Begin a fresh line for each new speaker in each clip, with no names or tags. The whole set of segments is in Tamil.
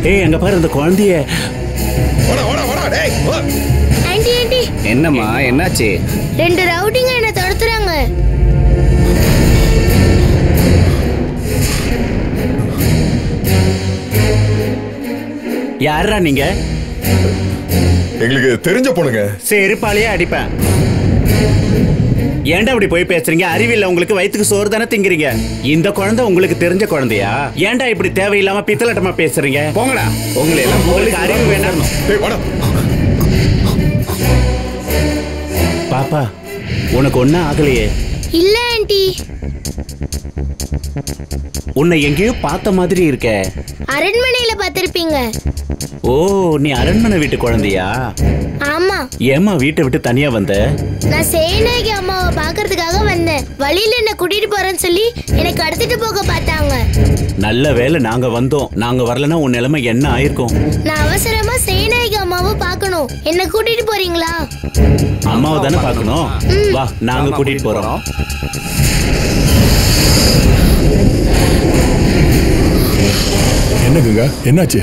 ஏய் அங்க பாரு அந்த குழந்தைய
வாடா வாடா வாடா டேய் வா.
ஆண்டி ஆண்டி
என்னம்மா என்னாச்சு
ரெண்டு ரவுடிங்க என்ன துரத்துறாங்க
யாரா நீங்க
எங்களுக்கு தெரிஞ்ச பொண்ணுங்க
செருப்பாலேயே அடிப்பேன் ஏன்டா அப்படி போய் பேசுறீங்க அறிவில்ல உங்களுக்கு வயித்துக்கு சோறு தானே திங்கிறீங்க இந்த குழந்தை உங்களுக்கு தெரிஞ்ச குழந்தையா ஏன்டா இப்படி தேவையில்லாம பித்தலட்டமா பேசுறீங்க
போங்கடா உங்களை எல்லாம்
உங்களுக்கு அறிவு வேண்டாம்
டேய் வாடா
பாப்பா உனக்கு ஒன்னும் ஆகலையே
இல்ல ஆண்டி
உன்னை எங்கேயோ பார்த்த மாதிரி இருக்க
அரண்மனையில பார்த்திருப்பீங்க
ஓ நீ அரண்மனை வீட்டு குழந்தையா
ஆமா
ஏமா வீட்டை விட்டு தனியா வந்த
நான் சேனாகி அம்மாவை பார்க்கறதுக்காக வந்தேன் வழியில என்ன கூட்டிட்டு போறேன்னு சொல்லி என்னை கடத்திட்டு போக பார்த்தாங்க
நல்ல வேளை நாங்க வந்தோம் நாங்க வரலன்னா உன் நிலைமை என்ன ஆயிருக்கும்
நான் அவசரமா சேனாகி அம்மாவை பார்க்கணும் என்ன கூட்டிட்டு போறீங்களா
அம்மாவை தானே பார்க்கணும் வா நாங்க கூட்டிட்டு போறோம்
என்னங்க என்னாச்சு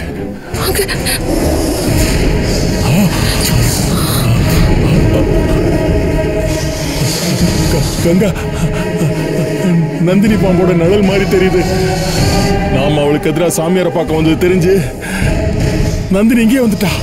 க- கங்கா நந்தினி பாம்போட நிழல் மாதிரி தெரியுது நாம அவளுக்கு எதிராக சாமியாரை பார்க்க வந்தது தெரிஞ்சு நந்தினி இங்கே வந்துட்டா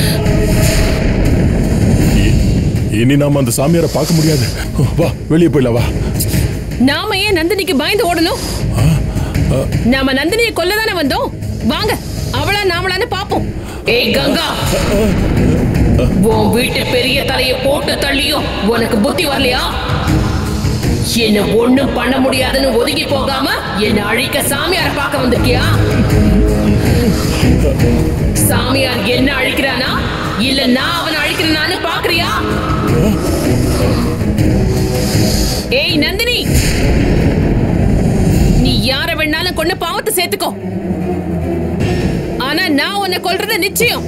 இ- இனி நாம அந்த சாமியாரை பார்க்க முடியாது வா வெளியே போயிடலாம் வா
நாம ஏன் நந்தினிக்கு பயந்து ஓடணும் நாம நந்தினியை கொல்லதானே வந்தோம் வாங்க அவளா நாமளான்னு பாப்போம் ஏய் கங்கா உன் வீட்டு பெரிய தலைய போட்டு தள்ளியும் உனக்கு புத்தி வரலையா என்ன ஒண்ணும் பண்ண முடியாதுன்னு ஒதுங்கி போகாம என்ன அழிக்க சாமியார் பார்க்க வந்திருக்கியா சாமியார் என்ன அழிக்கிறானா இல்ல நான் அவனை அழிக்கிறேனான்னு பாக்குறியா ஏய் நந்தினி நீ யார வேணாலும் கொண்டு பாவத்தை சேர்த்துக்கோ ஆனா நான் உன்னை கொல்றது நிச்சயம்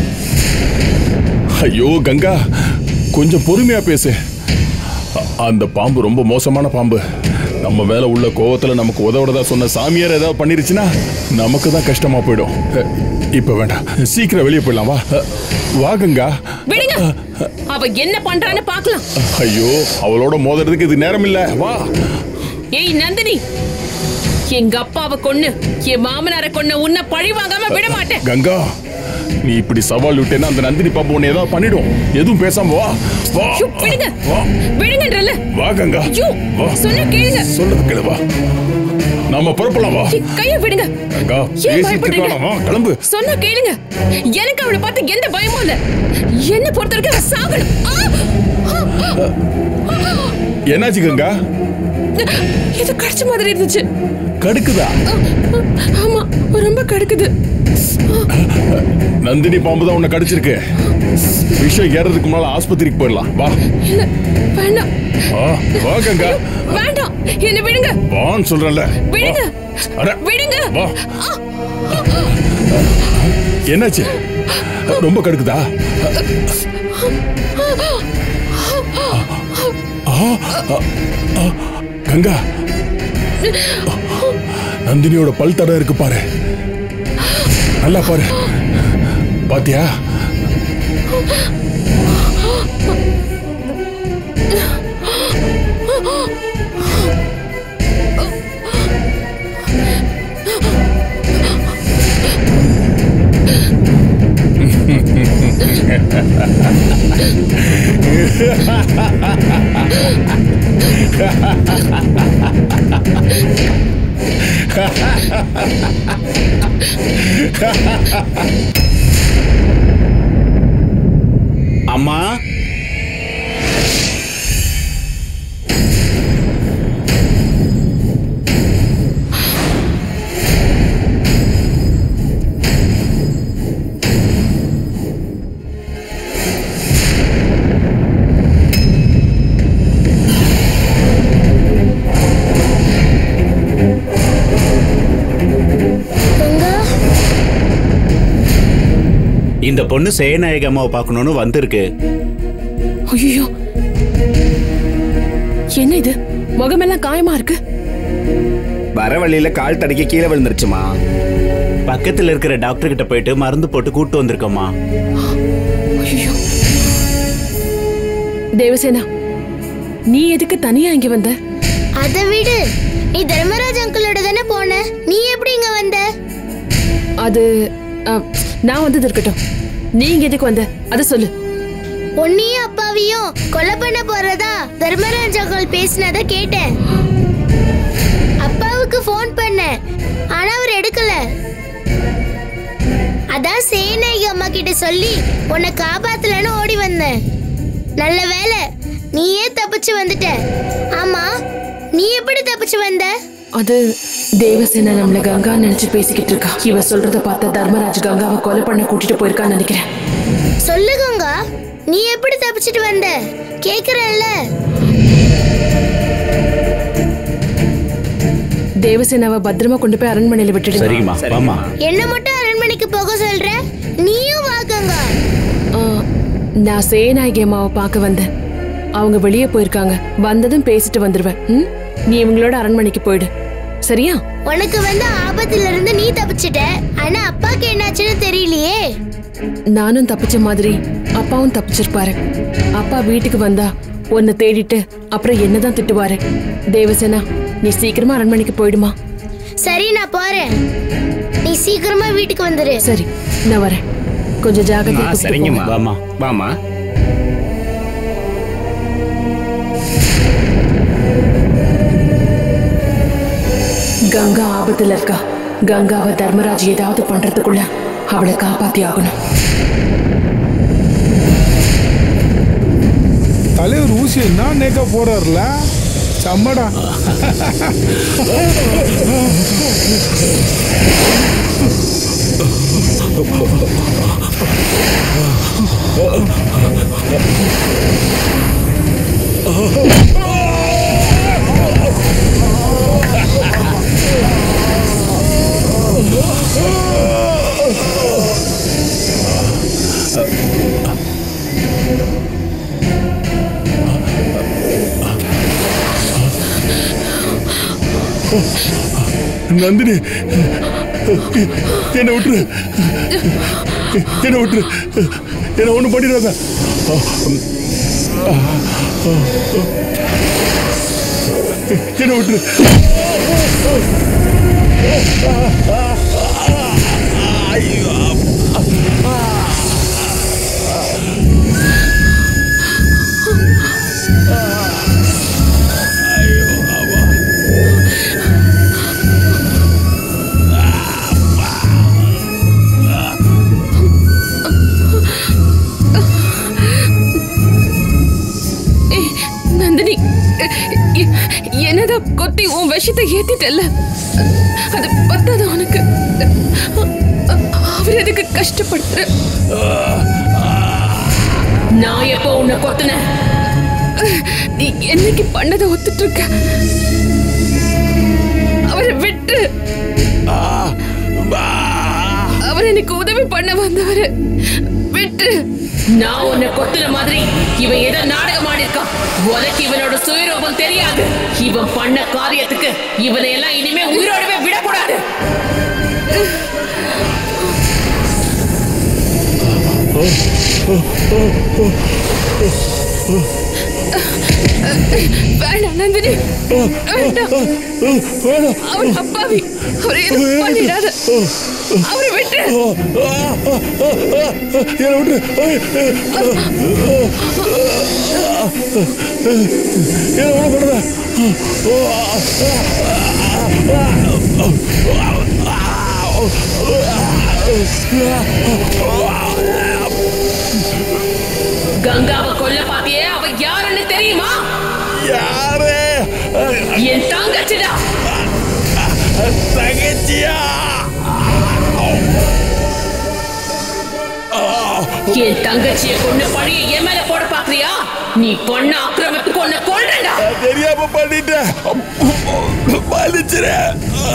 ஐயோ கங்கா கொஞ்சம் பொறுமையா பேசு அ- அந்த பாம்பு ரொம்ப மோசமான பாம்பு நம்ம மேல உள்ள கோவத்துல நமக்கு உதவுறதா சொன்ன சாமியார் ஏதாவது பண்ணிருச்சுன்னா நமக்கு தான் கஷ்டமா போயிடும் அ, இப்ப வேண்டாம் சீக்கிரம் வெளியே போயிடலாம் வா அ, வா கங்கா
விடுங்க அவ என்ன பண்றான்னு பார்க்கலாம்
ஐயோ அவளோட மோதுறதுக்கு இது நேரம் இல்ல வா
ஏய் நந்தினி எங்க அப்பாவை கொன்னு என் மாமனாரை கொன்ன உன்னை பழி வாங்காம விட மாட்டேன்
கங்கா நீ இப்படி சவால் விட்டேன்னா அந்த நந்தினி பாம்பு உன்னை ஏதாவது பண்ணிடும் எதுவும் பேசாம வா வா
ஐயோ, விடுங்க
வா
விடுங்கன்றல
வா கங்கா
ஐயோ
வா
சொன்ன கேளுங்க
சொல்றது கேளு வா நாம புறப்படலாம் வா
என் கைய விடுங்க
கங்கா
ஏன்
பேசிட்டு
பயப்படுறீங்க?
இருக்கானா? வா கிளம்பு
சொன்னா கேளுங்க எனக்கு அவளை பார்த்து எந்த பயமும் இல்ல என்ன பொறுத்த வரைக்கும் அவ சாகணும் ஆ!
என்னாச்சு கங்கா
இது கடிச்ச மாதிரி இருந்துச்சு
கடுக்குதா
ஆமா ரொம்ப கடுக்குது
நந்தினி பாம்பு தான் உன்னை கடிச்சிருக்கு விஷயம் ஏறதுக்கு முன்னால ஆஸ்பத்திரிக்கு போயிடலாம் வா
இல்ல வேண்டாம்
வா வா கங்கா
வேண்டாம் என்ன விடுங்க
வான்னு சொல்றேன்ல
விடுங்க
வா. அட,
விடுங்க
வா என்னாச்சு ரொம்ப கடுக்குதா ஆ, ஆ, ஆ, கங்கா நந்தினியோட பல் தடம் இருக்கு பாரு நல்லா பாரு பாத்தியா
அம்மா
கங்கா
இந்த பொண்ணு சேநாயக அம்மாவை பார்க்கணும்னு வந்திருக்கு
ஐயோ என்ன இது முகமெல்லாம் காயமா இருக்கு
வர வழியில கால் தடிக்க கீழே விழுந்துருச்சுமா
பக்கத்துல இருக்கிற டாக்டர் கிட்ட போயிட்டு மருந்து போட்டு கூட்டு வந்திருக்கோமா
ஐயோ தேவசேனா நீ எதுக்கு தனியா இங்க வந்த
அதை விடு நீ தர்மராஜ் அங்கிளோட தானே போன நீ எப்படி இங்க வந்த
அது அ, நான் வந்தது இருக்கட்டும் நீ இங்க எதுக்கு வந்த அத சொல்லு
உன்னையும் அப்பாவையும் கொலை பண்ண போறதா தர்மராஜ் அங்கிள் பேசினத கேட்டேன் அப்பாவுக்கு ஃபோன் பண்ணேன் ஆனா அவர் எடுக்கல அதான் சேனாயி அம்மா கிட்ட சொல்லி உன்னை காப்பாத்தலன்னு ஓடி வந்தேன் நல்ல வேலை நீயே தப்பிச்சு வந்துட்ட ஆமா நீ எப்படி தப்பிச்சு வந்த
அது தேவசேனா நம்மள கங்கா நினைச்சு பேசிக்கிட்டு இருக்கா இவ சொல்றத பார்த்த தர்மராஜ் கங்காவை கொலை பண்ண கூட்டிட்டு போயிருக்கான்னு நினைக்கிறேன்
சொல்லு கங்கா நீ எப்படி தப்பிச்சிட்டு வந்த கேக்குறல்ல
தேவசேனாவை பத்திரமா கொண்டு போய் அரண்மனையில விட்டுடு
சரிங்கம்மா வாமா
என்ன மட்டும் அரண்மனைக்கு போக சொல்ற நீயும் வா கங்கா
ஆ, நான் சேனாயகி அம்மாவை பார்க்க வந்தேன் அவங்க வெளியே போயிருக்காங்க வந்ததும் பேசிட்டு வந்துருவேன் ம்? நீ இவங்களோட அரண்மனைக்கு போயிடு சரியா
உனக்கு வந்த ஆபத்துல இருந்து நீ தப்பிச்சிட்ட ஆனா அப்பாக்கு என்னாச்சுன்னு தெரியலையே
நானும் தப்பிச்ச மாதிரி அப்பாவும் தப்பிச்சிருப்பாரு அப்பா வீட்டுக்கு வந்தா உன்னை தேடிட்டு அப்புறம் என்னதான் திட்டுவாரு தேவசேனா நீ சீக்கிரமா அரண்மனைக்கு போயிடுமா
சரி நான் போறேன் நீ சீக்கிரமா வீட்டுக்கு வந்துரு
சரி நான் வரேன் கொஞ்சம்
ஆ
ஜாகிரதையா
சரிங்கம்மா
வாம்மா.
வாமா
கங்கா ஆபத்துல இருக்கா கங்காவை தர்மராஜ் ஏதாவது பண்றதுக்குள்ள அவளை காப்பாத்தி ஆகணும்
தலைவர் ஊசி என்ன நேக்க போறாருல செம்மடா
நந்தினி என்னை விட்டுரு என்னை விட்டுரு என்னை ஒன்றும் பண்ணிடாத என்னை விட்டுரு
ஏய், நந்தினி எ- என்னதான் கொத்தி உன் விஷத்தை ஏத்திட்டல்ல அது பத்தாது உனக்கு அவர் எதுக்கு கஷ்டப்படுற நான் எப்போ உன்னை கொத்துனேன் நீ என்னைக்கு பண்ணதை ஒத்துட்டு இருக்க அவரை விட்டு அவர் எனக்கு உதவி பண்ண வந்தவர் விட்டு நான் உன்னை கொத்துன மாதிரி இவன் ஏதோ நாடகம் ஆடிருக்கான் உனக்கு இவனோட சுயரூபம் தெரியாது இவன் பண்ண காரியத்துக்கு இவனை எல்லாம் இனிமே உயிரோடவே விடக்கூடாது வேண்டாம் நந்தினி வேண்டாம்
வேணாம்
அவர் அப்பாவி அவரை எதுவும் பண்ணிடாத அவரை விட்டு
என்னை விட்டுரு என்னை ஒன்றும் பண்ணாத
கங்காவை கொல்ல பாத்தியே அவ யாருன்னு தெரியுமா
யாரு
என் தங்கச்சிடா
தங்கச்சியா
என் தங்கச்சியை கொண்டு பழிய என் மேல போட பாக்குறியா நீ பொண்ண ஆக்கிரமிப்புக்கு உன்னை கொல்றேன்டா
தெரியாம பண்ணிட்டேன் மன்னிச்சிரு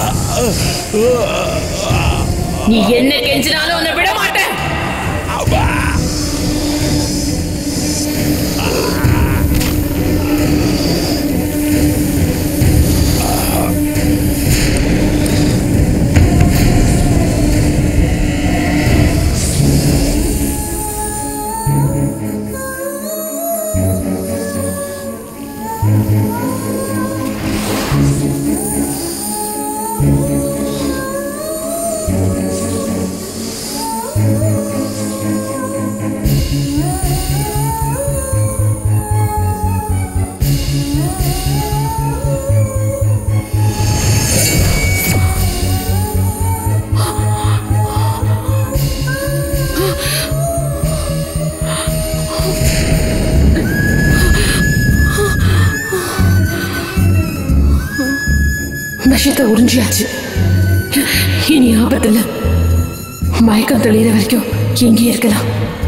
நீ என்ன கெஞ்சினாலும் உன்னை விட மாட்டேன் விஷத்தை உறிஞ்சியாச்சு இனி ஆபத்துல மயக்கம் தெளிகிற வரைக்கும் இங்கேயே இருக்கலாம்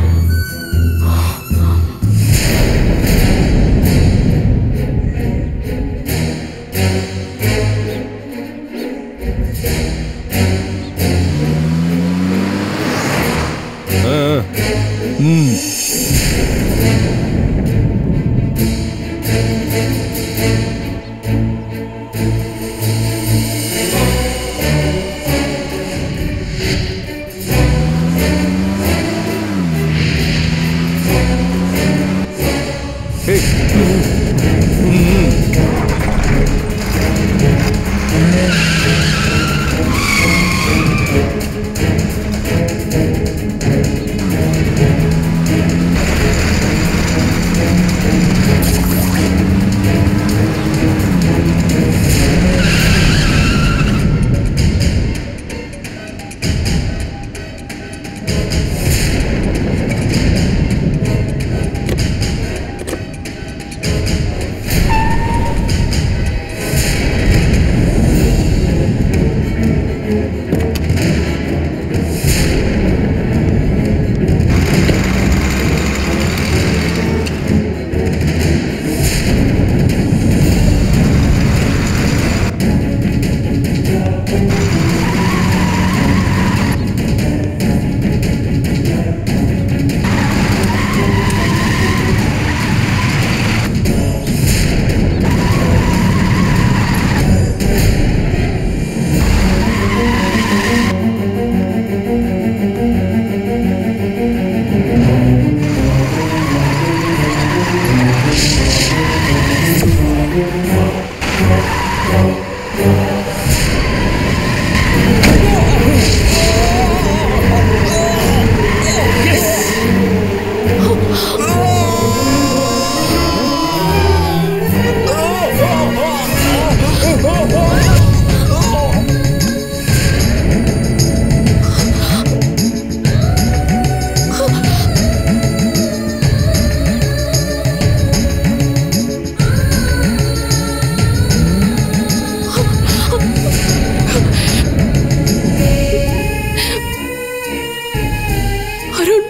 அருண்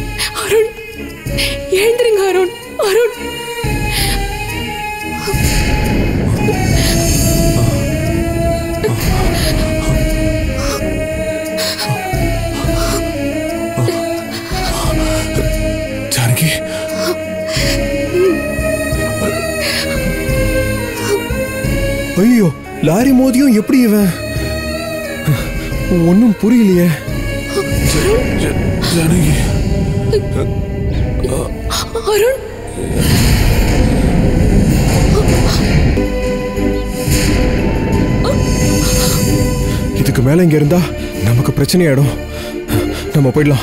அருண் எழுந்திருங்க அருண் அருண்
ஜானகி
ஐயோ லாரி மோதியும் எப்படி இவன் ஒன்றும் புரியலையே
ஜானகி
அருண்
இதுக்கு மேல இங்க இருந்தா நமக்கு பிரச்சனையாயிடும் நம்ம போயிடலாம்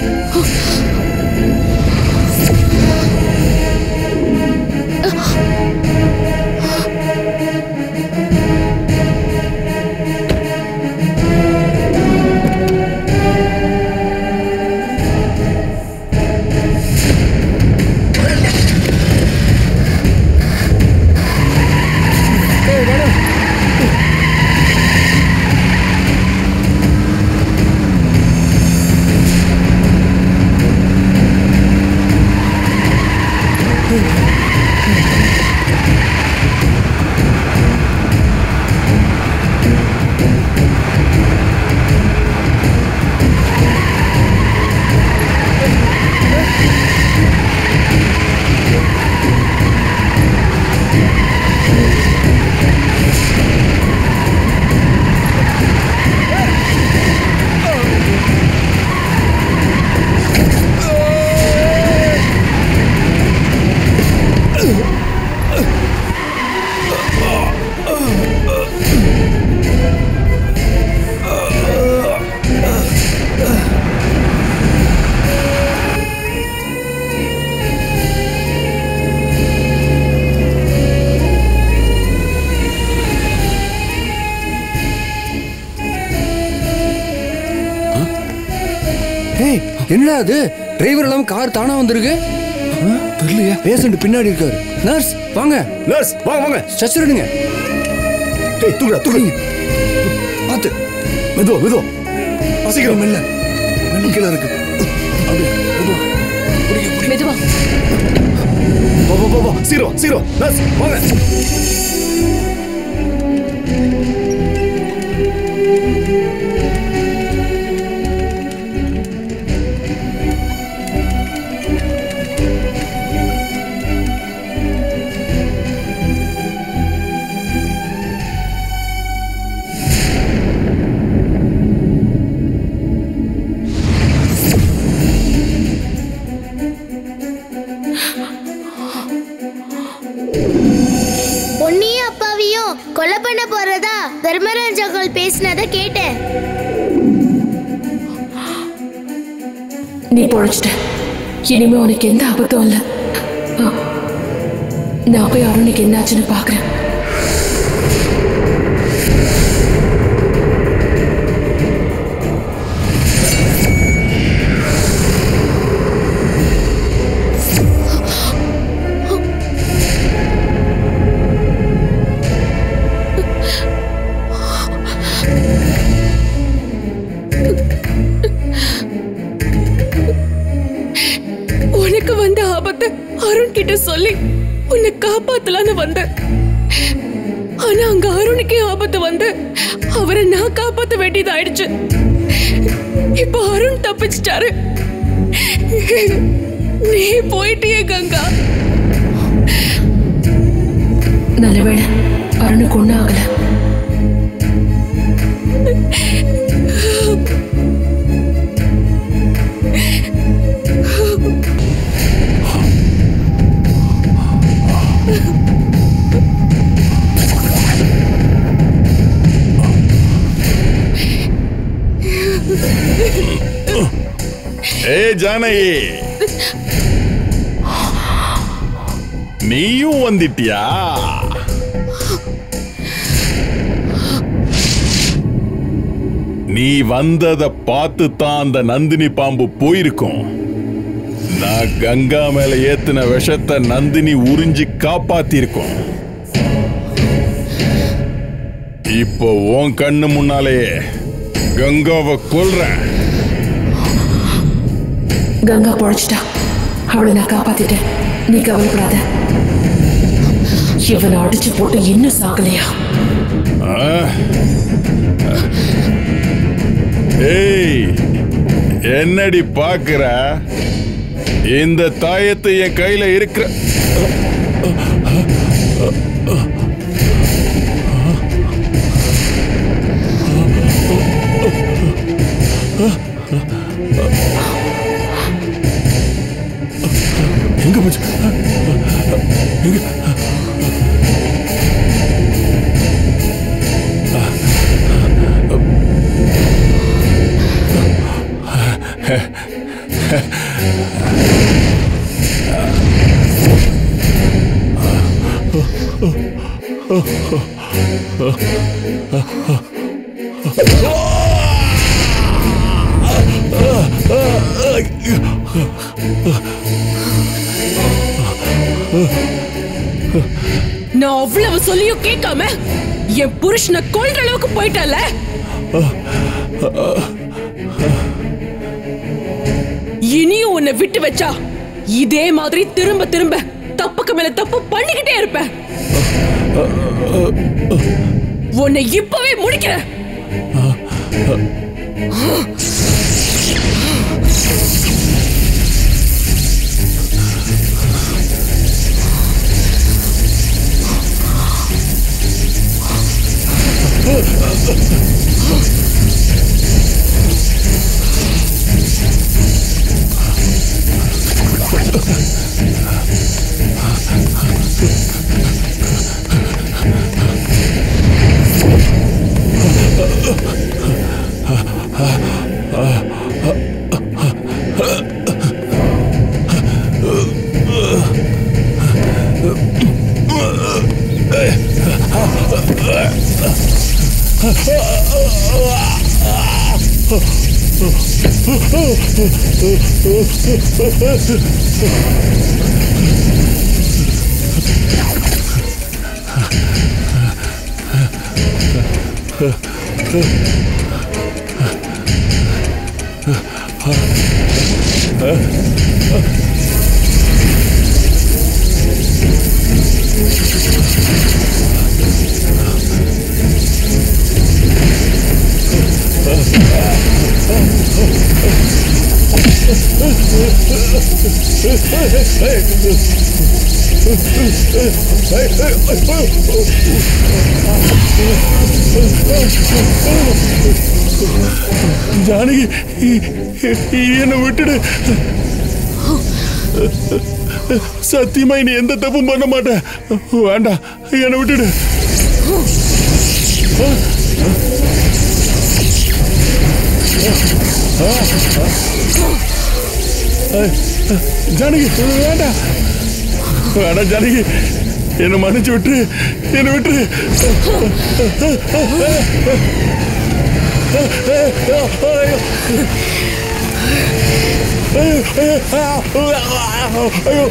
ஏய் என்னடா அது டிரைவர் இல்லாம கார் தானா வந்திருக்கு தெரியலையா பேஷண்ட் பின்னாடி இருக்காரு நர்ஸ் வாங்க
நர்ஸ் வாங்க வாங்க
ஸ்ட்ரெச்சர் எடுங்க
டேய் தூக்குடா தூக்கு பார்த்து மெதுவா மெதுவா சீக்கிரம் மெல்ல மெல்ல கீழே இருக்கு அப்படியே மெதுவா
மெதுவா
வா வா வா வா சீக்கிரம் சீக்கிரம் நர்ஸ் வாங்க
உன்னையும் அப்பாவையும் கொலை பண்ண போறதா தர்மராஜ் அங்கிள் பேசினதை கேட்டேன்
நீ பொழைச்சிட்ட இனிமே உனக்கு எந்த ஆபத்தும் இல்ல ஆ, நான் போய் அருணுக்கு என்னாச்சுன்னு பாக்குறேன் உனக்கு வந்த ஆபத்து அருண் கிட்ட சொல்லி உன்னை காப்பாத்தலான்னு வந்தேன் ஆனா அங்க அருணுக்கே ஆபத்து வந்து அவரை நான் காப்பாத்த வேண்டியது ஆயிடுச்சு இப்ப அருண் தப்பிச்சிட்டாரு நீ போயிட்டியே கங்கா நல்லவேளை அருணுக்கு ஒண்ணும் ஆகல
ஏய் ஜானகி நீயும் வந்துட்டியா நீ வந்தத பார்த்து தான் அந்த நந்தினி பாம்பு போயிருக்கும் நான் கங்கா மேல ஏத்தின விஷத்தை நந்தினி உறிஞ்சி காப்பாத்திருக்கோம் இப்போ உன் கண்ணு முன்னாலேயே கங்காவை கொல்றேன்
கங்கா பொழைச்சிட்டா அவளை நான் காப்பாத்திட்டேன் நீ கவலைப்படாத இவனை அடிச்சு போட்டு இன்னும் சாகலையா
ஆ? ஏய் என்னடி பாக்குற இந்த தாயத்தை என் கையில இருக்கிற எங்க போச்சு எங்க
நான் அவ்வளவு சொல்லியும் கேட்காம என் புருஷனை கொல்ற அளவுக்கு போயிட்டல இனியும் உன்னை விட்டு வச்சா இதே மாதிரி திரும்ப திரும்ப தப்புக்கு மேல தப்பு பண்ணிக்கிட்டே இருப்பேன் உன்னை இப்பவே முடிக்கிறேன்
ஜானகி இ- இ- என்னை விட்டுடு சத்தியமா இனி எந்த தப்பும் பண்ண மாட்டேன் வேண்டாம் என்னை விட்டுடு ஜானகி வேண்டாம் வேண்டாம் ஜானகி என்னை மன்னிச்சு விட்டுரு என்னை விட்டுரு ஐயோ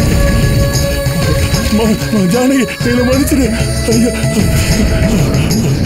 ஜானகி என்னை மன்னிச்சிடு ஐயா